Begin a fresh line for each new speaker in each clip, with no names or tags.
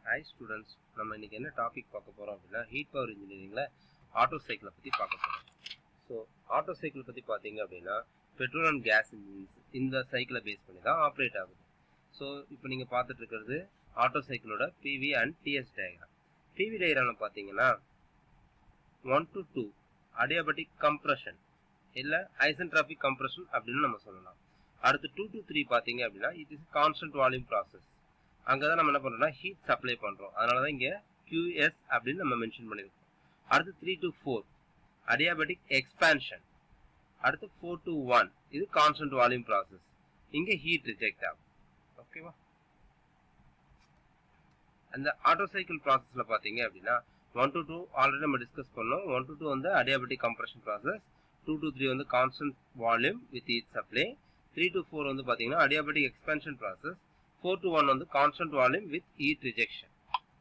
hi students நம்ம இன்னைக்கு என்ன டாபிக் பார்க்க போறோம் அப்படின்னா ஹீட் பவர் இன்ஜினியரிங்ல ஆட்டோ சைக்கிளை பத்தி பார்க்க போறோம் ஸோ ஆட்டோ சைக்கிள் பத்தி பார்த்தீங்க அப்படின்னா பெட்ரோல் அண்ட் கேஸ் இன்ஜின்ஸ் இந்த சைக்கிளை பேஸ் பண்ணி தான் ஆப்ரேட் ஆகுது ஸோ இப்போ நீங்க பார்த்துட்டு இருக்கிறது ஆட்டோ சைக்கிளோட PV and TS diagram PV டயக்ராம்ல பார்த்தீங்கன்னா one to two adiabatic compression இல்ல ஐசன்ட்ராபிக் கம்ப்ரஷன் அப்படின்னு நம்ம சொல்லலாம் அடுத்து டூ டு த்ரீ பார்த்தீங்க அப்படின்னா it is constant volume process அங்கே தான் நம்ம என்ன பண்ணுறோம்னா ஹீட் சப்ளை பண்ணுறோம் அதனால தான் இங்கே QS அப்படின்னு நம்ம மென்ஷன் பண்ணியிருக்கோம் அடுத்து three to four adiabatic expansion அடுத்து ஃபோர் டு ஒன் இது கான்ஸ்டன்ட் வால்யூம் ப்ராசஸ் இங்கே ஹீட் ரிஜெக்ட் ஆகும் ஓகேவா அந்த ஆட்டோ சைக்கிள் ப்ராசஸில் பார்த்தீங்க அப்படின்னா ஒன் டு டூ ஆல்ரெடி நம்ம டிஸ்கஸ் பண்ணோம் ஒன் டு டூ வந்து adiabatic compression process two to three வந்து constant volume with heat supply three to four வந்து பார்த்தீங்கன்னா adiabatic expansion process four to one வந்து constant volume with heat rejection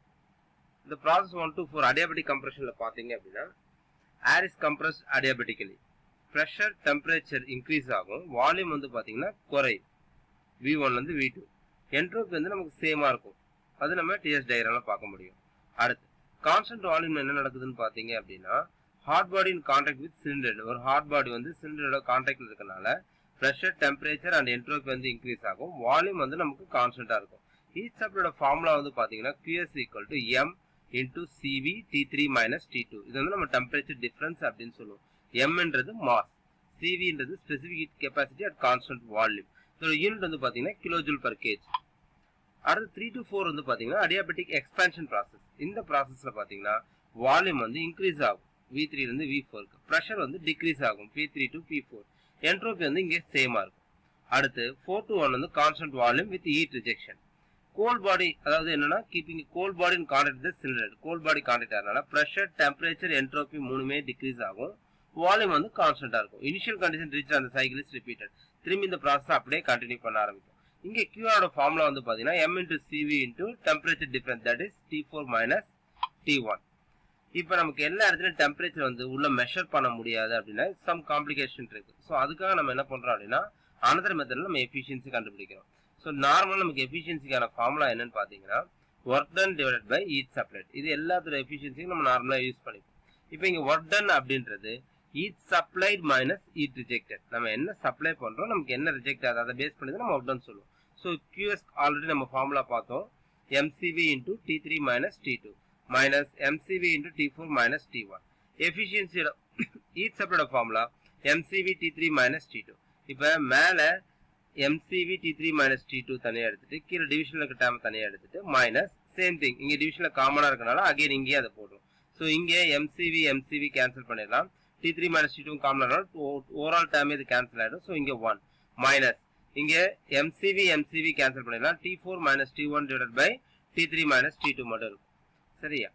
இந்த process one to four adiabatic கம்ப்ரஷனில் பார்த்தீங்க அப்படின்னா air is compressed adiabatically pressure temperature increase ஆகும் volume வந்து பார்த்தீங்கன்னா குறையும் வி ஒன்லேருந்து வி டூ என்ட்ரோபி வந்து நமக்கு சேமாக இருக்கும் அது நம்ம டிஎஸ் டயக்ராமில் பார்க்க முடியும் அடுத்து கான்ஸ்டன்ட் வால்யூம் என்ன நடக்குதுன்னு பார்த்தீங்க அப்படின்னா hot body in contact with cylinder ஒரு ஹாட் பாடி வந்து சிலிண்டரோட கான்டாக்ட்ல இருக்கனால ப்ரெஷர் டெம்பரேச்சர் அண்ட் என்ட்ரோபி வந்து இன்க்ரீஸ் ஆகும் வால்யூம் வந்து நமக்கு கான்ஸ்டன்டா இருக்கும் ஹீட் சப்ளோட ஃபார்முலா வந்து பாத்தீங்கன்னா QS equal to M into CV T three minus T two இது வந்து நம்ம டெம்பரேச்சர் டிஃபரன்ஸ் அப்படின்னு சொல்லுவோம் எம்ன்றது மாஸ் சிவின்றது specific heat capacity at constant volume இதோட யூனிட் வந்து பாத்தீங்கன்னா கிலோஜூல் பர் கேஜ் அடுத்து த்ரீ டு ஃபோர் வந்து பாத்தீங்கன்னா அடியாபெட்டிக் எக்ஸ்பான்ஷன் ப்ராசஸ் இந்த ப்ராசஸ்ல பாத்தீங்கன்னா வால்யூம் வந்து இன்க்ரீஸ் ஆகும் வி த்ரீல இருந்து வி ஃபோருக்கு ப்ரெஷர் வந்து டிக்ரீஸ் ஆகும் P three to P four entropy வந்து இங்கே சேமா இருக்கும் அடுத்து ஃபோர் டு ஒன் வந்து constant volume with heat rejection cold body அதாவது என்னன்னா keeping cold body in contact the cylinder cold body contact ஆகிறதுனால ப்ரெஷர் டெம்பரேச்சர் என்ட்ரோபி மூணுமே டிக்ரீஸ் ஆகும் வால்யூம் வந்து கான்ஸ்டன்டா இருக்கும் இனிஷியல் கண்டிஷன் ரீச் அந்த சைக்கிள் இஸ் ரிப்பீட்டட் திரும்பி இந்த ப்ராசஸ் அப்படியே கண்டினியூ பண்ண ஆரம்பிக்கும் இங்க கியூஆரோட ஃபார்முலா வந்து பாத்தீங்கன்னா M into CV into temperature difference that is T four minus T one இப்போ நமக்கு எல்லா இடத்துலயும் டெம்பரேச்சர் வந்து உள்ள மெஷர் பண்ண முடியாது அப்படின்னா சம் காம்ப்ளிகேஷன் இருக்கு ஸோ அதுக்காக நம்ம என்ன பண்றோம் அப்படின்னா அனதர் மெத்தட்ல நம்ம எஃபிஷியன்சி கண்டுபிடிக்கிறோம் ஸோ நார்மலாக நமக்கு எஃபிஷியன்சிக்கான ஃபார்முலா என்னன்னு பார்த்தீங்கன்னா work done divide by heat supplied இது எல்லாத்தோட எஃபிஷியன்சியும் நம்ம நார்மலாக யூஸ் பண்ணிப்போம் இப்போ இங்கே ஒர்க் டன் அப்படின்றது heat supplied minus heat rejected நம்ம என்ன சப்ளை பண்றோம் நமக்கு என்ன ரிஜெக்ட் ஆகுது அதை பேஸ் பண்ணி தான் நம்ம ஒர்க் டன் சொல்லுவோம் ஸோ கியூஎஸ் ஆல்ரெடி நம்ம ஃபார்முலா பார்த்தோம் MCV into T three minus T two minus mcv into t4 minus t1 efficiency each separate formula mcv t3 minus t2 இப்ப மேல mcv t3 minus t2 தனியா எடுத்துட்டு கீழே டிவிஷன்ல இருக்க dam தனியா எடுத்துட்டு மைனஸ் சேம் திங் இங்க டிவிஷன்ல காமனா இருக்கனால அகைன் இங்கேயே அதை போடுறோம் ஸோ இங்கே mcv mcv கேன்சல் பண்ணிடலாம் t3 minus t2 காமனா ஓவரால் டேம் இது கேன்சல் ஆயிடும் ஸோ இங்க ஒன் மைனஸ் இங்க mcv mcv கேன்சல் பண்ணிடலாம் t4 minus t1 divided by t3 minus t2 மட்டும் இருக்கும் சரியா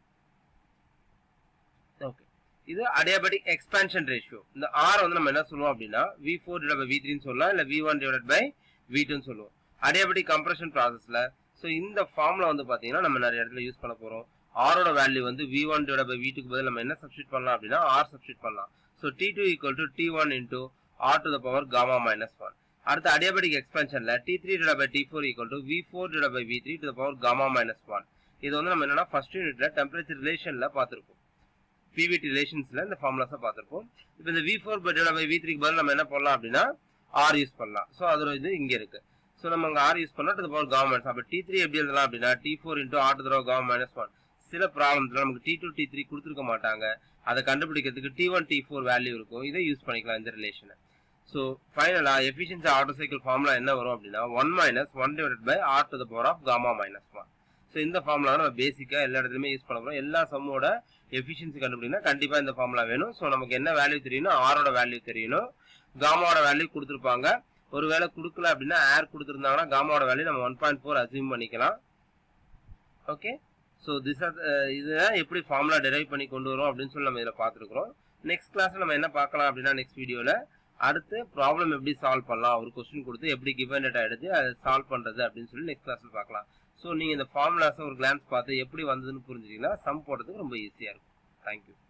ஓகே இது அடியாபெட்டிக் எக்ஸ்பான்ஷன் ரேஷியோ இந்த ஆர் வந்து நம்ம என்ன சொல்லுவோம் அப்படின்னா V four divide by V த்ரீன்னு சொல்லலாம் இல்ல V one divide by V டூன்னு சொல்லுவோம் அடியாபெட்டிக் கம்ப்ரஷன் ப்ராசஸ்ல ஸோ இந்த ஃபார்ம்ல வந்து பாத்தீங்கன்னா நம்ம நிறைய இடத்துல யூஸ் பண்ண போறோம் ஆரோட வேல்யூ வந்து V one divide by V டூக்கு பதில் நம்ம என்ன சப்ஸ்டியூட் பண்ணலாம் அப்படின்னா ஆர் சப்ஸ்டியூட் பண்ணலாம் so T two equal to T one into R to the power gamma minus one அடுத்த அடியாபெட்டிக் எக்ஸ்பான்ஷன்ல T three divide by T four equal to V four divide by V three to the power gamma minus one இது வந்து நம்ம என்னன்னா first யூனிட்ல temperature ரிலேஷன்ல பார்த்திருப்போம் பிவிடி ரிலேஷன்ஸ்ல இந்த ஃபார்முலாஸை பார்த்திருப்போம் இப்போ இந்த V four by divide by V த்ரீக்கு பதில் நம்ம என்ன பண்ணலாம் அப்படின்னா ஆர் யூஸ் பண்ணலாம் ஸோ அதோட இது இங்க இருக்கு ஸோ நம்ம அங்கே ஆர் யூஸ் பண்ணா டு பவர் கவர்மெண்ட் அப்போ டி த்ரீ எப்படி எழுதலாம் அப்படின்னா T four into R to தடவை கவர்மெண்ட் மைனஸ் ஒன் சில ப்ராப்ளம்ஸ்ல நமக்கு டி டூ டி த்ரீ கொடுத்துருக்க மாட்டாங்க அதை கண்டுபிடிக்கிறதுக்கு T one T four value இருக்கும் இதை யூஸ் பண்ணிக்கலாம் இந்த ரிலேஷனை ஸோ ஃபைனலா எஃபிஷியன்சி ஆட்டோ சைக்கிள் ஃபார்முலா என்ன வரும் அப்படின்னா one minus one divide by R to the power of gamma minus one so இந்த ஃபார்முலா நம்ம பேசிக்கா எல்லா இடத்துலயுமே யூஸ் பண்ண போறோம் எல்லா சம்மோட எஃபிஷியன்சி கண்டுபிடினா கண்டிப்பா இந்த ஃபார்முலா வேணும் ஸோ நமக்கு என்ன வேல்யூ தெரியணும் ஆரோட வேல்யூ தெரியணும் காமாவோட வேல்யூ கொடுத்துருப்பாங்க ஒருவேளை கொடுக்கல அப்படின்னா ஏர் கொடுத்துருந்தாங்கன்னா காமாவோட வேல்யூ நம்ம ஒன் பாயிண்ட் ஃபோர் அசியூம் பண்ணிக்கலாம் ஓகே ஸோ திஸ் ஆர் இதுதான் எப்படி ஃபார்முலா டெரைவ் பண்ணி கொண்டு வரோம் அப்படின்னு சொல்லி நம்ம இதில் பார்த்துருக்குறோம் நெக்ஸ்ட் கிளாஸ்ல நம்ம என்ன பார்க்கலாம் அப்படின்னா நெக்ஸ்ட் வீடியோல அடுத்து ப்ராப்ளம் எப்படி சால்வ் பண்ணலாம் ஒரு கொஸ்டின் கொடுத்து எப்படி கிவன் டேட்டா எடுத்து அதை சால்வ் பண்றது அப்படின்னு சொல்லி நெக்ஸ்ட் கிளாஸ்ல பார்க்கலாம் ஸோ நீங்க இந்த ஃபார்முலாஸை ஒரு கிளான்ஸ் பார்த்து எப்படி வந்ததுன்னு புரிஞ்சுட்டீங்கன்னா சம் போடுறதுக்கு ரொம்ப ஈஸியா இருக்கும் தேங்க்யூ